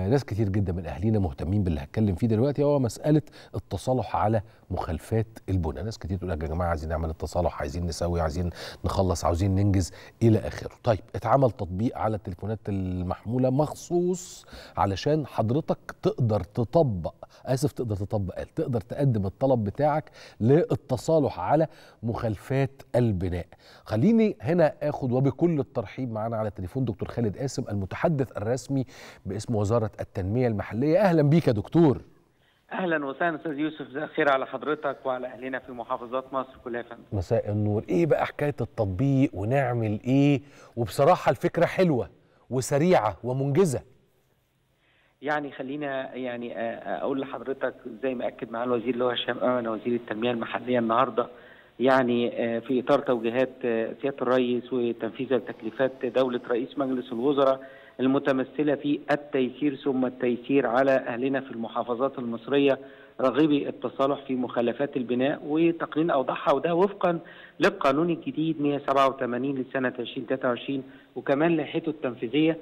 آه ناس كتير جدا من اهالينا مهتمين باللي هتكلم فيه دلوقتي هو مساله التصالح على مخالفات البنى ناس كتير تقول لك يا جماعه عايزين نعمل التصالح عايزين نسوي عايزين نخلص عاوزين ننجز الى اخره طيب اتعمل تطبيق على التليفونات المحموله مخصوص علشان حضرتك تقدر تطبق اسف تقدر تطبق قال تقدر تقدم الطلب بتاعك للتصالح على مخالفات البناء خليني هنا اخد وبكل الترحيب معانا على التليفون دكتور خالد قاسم المتحدث الرسمي باسم وزاره التنميه المحليه اهلا بيك يا دكتور اهلا وسهلا استاذ يوسف مساء الخير على حضرتك وعلى اهلنا في محافظات مصر كلها يا فندم مساء النور ايه بقى حكايه التطبيق ونعمل ايه وبصراحه الفكره حلوه وسريعه ومنجزه يعني خلينا يعني اقول لحضرتك زي ما اكد معالي الوزير اللي هو هشام امن وزير التنميه المحليه النهارده يعني في اطار توجيهات سياده الرئيس وتنفيذا لتكليفات دوله رئيس مجلس الوزراء المتمثله في التيسير ثم التيسير على اهلنا في المحافظات المصريه راغبي التصالح في مخالفات البناء وتقنين اوضحها وده وفقا للقانون الجديد 187 لسنه 2023 وكمان لائحته التنفيذيه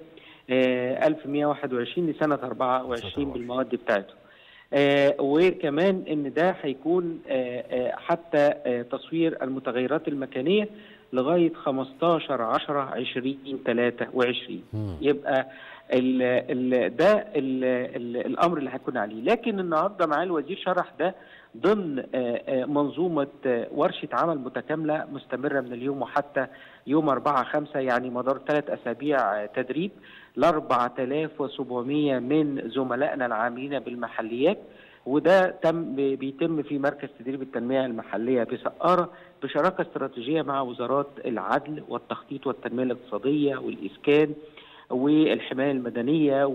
1121 لسنه 24 بالمواد بتاعته. آه وكمان ان ده هيكون آه آه حتى آه تصوير المتغيرات المكانيه لغايه 15 10 20 23 يبقى ال ال ده ال ال الامر اللي هيكون عليه لكن النهارده معالي الوزير شرح ده ضمن منظومه ورشه عمل متكامله مستمره من اليوم وحتى يوم 4 5 يعني مدار ثلاث اسابيع تدريب ل 4700 من زملائنا العاملين بالمحليات وده تم بيتم في مركز تدريب التنميه المحليه بسقاره بشراكه استراتيجيه مع وزارات العدل والتخطيط والتنميه الاقتصاديه والاسكان والحمايه المدنيه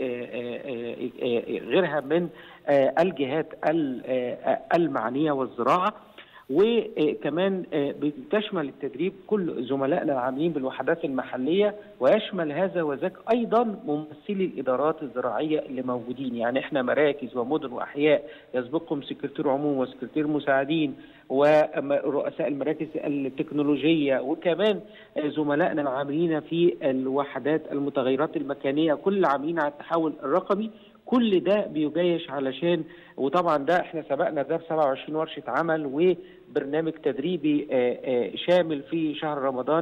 وغيرها من الجهات المعنيه والزراعه وكمان بتشمل التدريب كل زملائنا العاملين بالوحدات المحليه ويشمل هذا وذاك ايضا ممثلي الادارات الزراعيه اللي موجودين يعني احنا مراكز ومدن واحياء يسبقهم سكرتير عموم وسكرتير مساعدين ورؤساء المراكز التكنولوجيه وكمان زملائنا العاملين في الوحدات المتغيرات المكانيه كل العاملين على التحول الرقمي كل ده بيجيش علشان وطبعا ده احنا سبقنا ده ب 27 ورشه عمل وبرنامج تدريبي شامل في شهر رمضان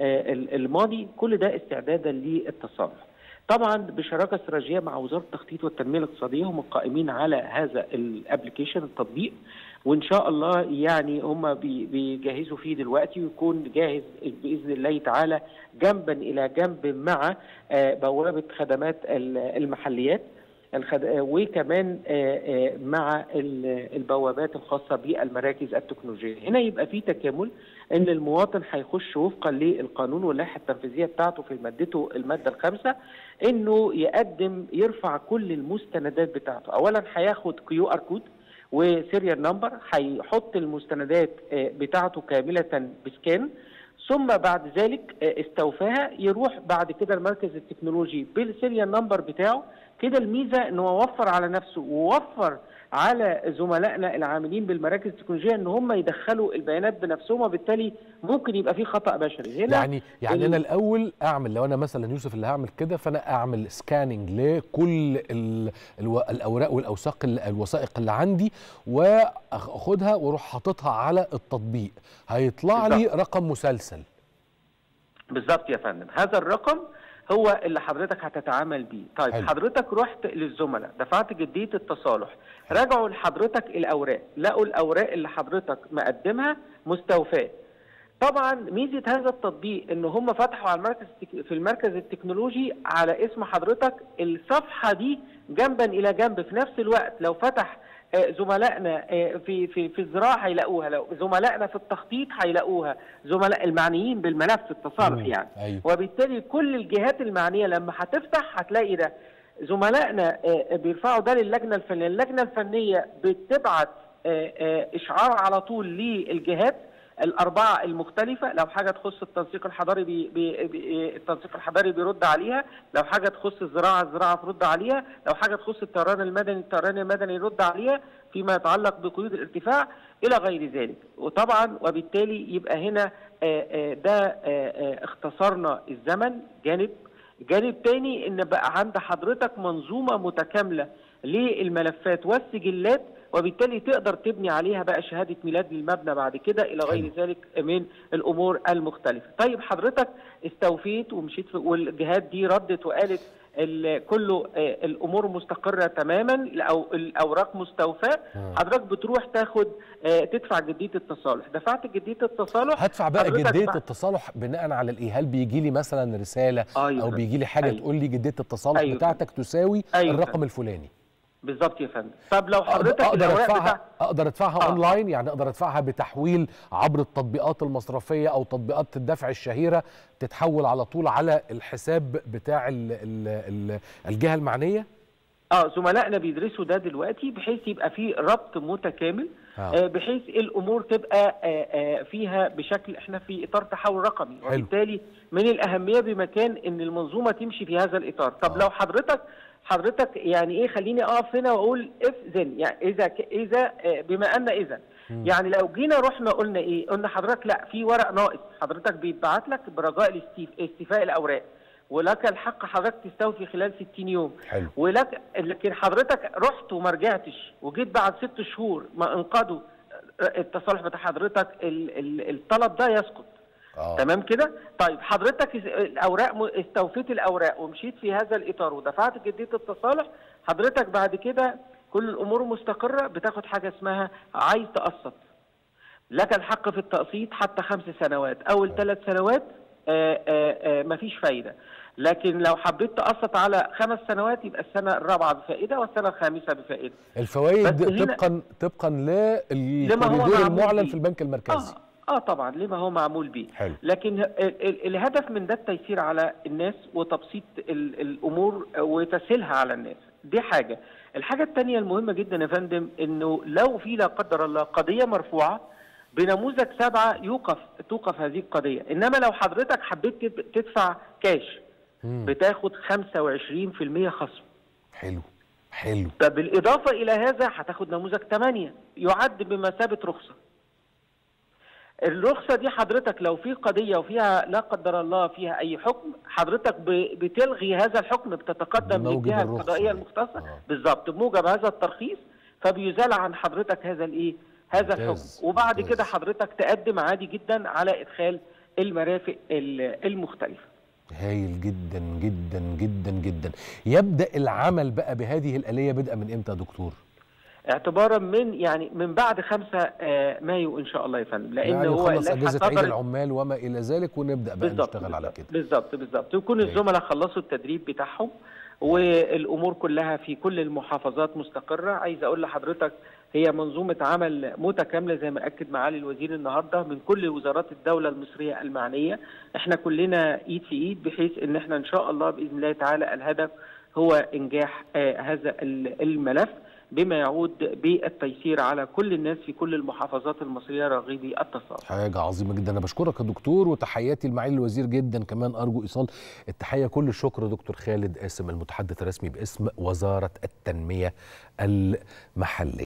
الماضي كل ده استعدادا للتصالح. طبعا بشراكه استراتيجيه مع وزاره التخطيط والتنميه الاقتصاديه هم القائمين على هذا الابلكيشن التطبيق وان شاء الله يعني هم بيجهزوا فيه دلوقتي ويكون جاهز باذن الله تعالى جنبا الى جنب مع بوابه خدمات المحليات الخد... وكمان مع البوابات الخاصة بالمراكز التكنولوجية هنا يبقى في تكامل ان المواطن هيخش وفقا للقانون واللائحة التنفيذية بتاعته في مادته المادة الخامسة انه يقدم يرفع كل المستندات بتاعته اولا هياخد كيو ار كود وسيريال نمبر هيحط المستندات بتاعته كاملة بسكان ثم بعد ذلك استوفاها يروح بعد كده المركز التكنولوجي بالسيريال نمبر بتاعه كده الميزه ان هو وفر على نفسه ووفر على زملائنا العاملين بالمراكز التكنولوجيه ان هم يدخلوا البيانات بنفسهم وبالتالي ممكن يبقى في خطا بشري هنا يعني يعني انا الاول اعمل لو انا مثلا يوسف اللي هعمل كده فانا اعمل سكاننج لكل ال الو الاوراق والاوثاق الوثائق اللي عندي واخدها واروح حاططها على التطبيق هيطلع لي رقم مسلسل بالظبط يا فندم هذا الرقم هو اللي حضرتك هتتعامل بيه طيب حلو. حضرتك رحت للزملاء دفعت جديه التصالح راجعوا لحضرتك الاوراق لقوا الاوراق اللي حضرتك مقدمها مستوفاه طبعا ميزه هذا التطبيق ان هم فتحوا على المركز في المركز التكنولوجي على اسم حضرتك الصفحه دي جنبا الى جنب في نفس الوقت لو فتح زملائنا في في في الزراعه هيلاقوها لو زملائنا في التخطيط هيلاقوها زملاء المعنيين بالملف التصالح يعني أيوه. وبالتالي كل الجهات المعنيه لما هتفتح هتلاقي ده زملائنا بيرفعوا ده للجنه الفنيه اللجنه الفنيه بتبعت اشعار على طول للجهات الأربعة المختلفة لو حاجة تخص التنسيق الحضاري بي بي بي التنسيق الحضاري بيرد عليها لو حاجة تخص الزراعة الزراعة ترد عليها لو حاجة تخص الطيران المدني الطيران المدني يرد عليها فيما يتعلق بقيود الارتفاع إلى غير ذلك وطبعا وبالتالي يبقى هنا ده اختصرنا الزمن جانب جانب تاني ان بقى عند حضرتك منظومه متكامله للملفات والسجلات وبالتالي تقدر تبني عليها بقى شهاده ميلاد للمبنى بعد كده الى غير ذلك من الامور المختلفه. طيب حضرتك استوفيت ومشيت في والجهات دي ردت وقالت كله الامور مستقره تماما او الاوراق مستوفاه حضرتك بتروح تاخد تدفع جديه التصالح دفعت جديه التصالح هدفع بقى جديه التصالح بناء على الايه هل بيجي لي مثلا رساله أيوة. او بيجي لي حاجه أيوة. تقول لي جديه التصالح أيوة. بتاعتك تساوي أيوة. الرقم الفلاني بالظبط يا فندم طب لو حضرتك اقدر ادفعها بتاع... اقدر ادفعها آه. اونلاين يعني اقدر ادفعها بتحويل عبر التطبيقات المصرفيه او تطبيقات الدفع الشهيره تتحول على طول على الحساب بتاع ال ال ال الجهه المعنيه اه زملائنا بيدرسوا ده دلوقتي بحيث يبقى في ربط متكامل آه. بحيث الامور تبقى آه فيها بشكل احنا في اطار تحول رقمي حلو. وبالتالي من الاهميه بمكان ان المنظومه تمشي في هذا الاطار طب آه. لو حضرتك حضرتك يعني ايه خليني اقف هنا واقول اف ذن يعني اذا ك... اذا بما ان اذا يعني لو جينا رحنا قلنا ايه قلنا حضرتك لا في ورق ناقص حضرتك بيتبعت لك برجاء الاستيف... استيفاء الاوراق ولك الحق حضرتك تستوفي خلال 60 يوم حلو. ولك لكن حضرتك رحت وما رجعتش وجيت بعد ست شهور ما انقضوا التصالح بتاع حضرتك ال... ال... الطلب ده يسقط آه. تمام كده طيب حضرتك الاوراق استوفيت الاوراق ومشيت في هذا الاطار ودفعت جديه التصالح حضرتك بعد كده كل الامور مستقره بتاخد حاجه اسمها عايز تقسط لك الحق في التقسيط حتى خمس سنوات اول ثلاث سنوات آآ آآ مفيش فايده لكن لو حبيت تقسط على خمس سنوات يبقى السنه الرابعه بفائده والسنه الخامسه بفائده الفوائد طبقا طبقا للكوريدور المعلن في البنك المركزي آه. اه طبعا لما هو معمول بيه حلو. لكن ال ال الهدف من ده التيسير على الناس وتبسيط ال الامور وتسهيلها على الناس دي حاجه الحاجه الثانيه المهمه جدا يا فندم انه لو في لا قدر الله قضيه مرفوعه بنموذج سبعه يوقف توقف هذه القضيه انما لو حضرتك حبيت تدفع كاش مم. بتاخد 25% خصم حلو حلو طب بالاضافه الى هذا هتاخد نموذج 8 يعد بمثابه رخصه الرخصة دي حضرتك لو في قضية وفيها لا قدر الله فيها أي حكم حضرتك بتلغي هذا الحكم بتتقدم للجهة القضائية المختصة آه. بالظبط بموجب هذا الترخيص فبيزال عن حضرتك هذا الإيه هذا الحكم وبعد ممتاز. كده حضرتك تقدم عادي جدا على إدخال المرافق المختلفة هايل جدا جدا جدا جدا يبدأ العمل بقى بهذه الآلية بدءا من إمتى يا دكتور؟ اعتبارا من يعني من بعد 5 مايو ان شاء الله يا فندم لان يعني هو خلص اجازه عيد العمال وما الى ذلك ونبدا بقى بالزبط نشتغل على كده بالظبط بالظبط يكون أوكي. الزملاء خلصوا التدريب بتاعهم والامور كلها في كل المحافظات مستقره عايز اقول لحضرتك هي منظومه عمل متكامله زي ما اكد معالي الوزير النهارده من كل وزارات الدوله المصريه المعنيه احنا كلنا ايد في ايد بحيث ان احنا ان شاء الله باذن الله تعالى الهدف هو انجاح آه هذا الملف بما يعود بالتيسير على كل الناس في كل المحافظات المصريه راغبي التصالح. حاجه عظيمه جدا انا بشكرك يا دكتور وتحياتي لمعالي الوزير جدا كمان ارجو ايصال التحيه كل الشكر دكتور خالد قاسم المتحدث الرسمي باسم وزاره التنميه المحليه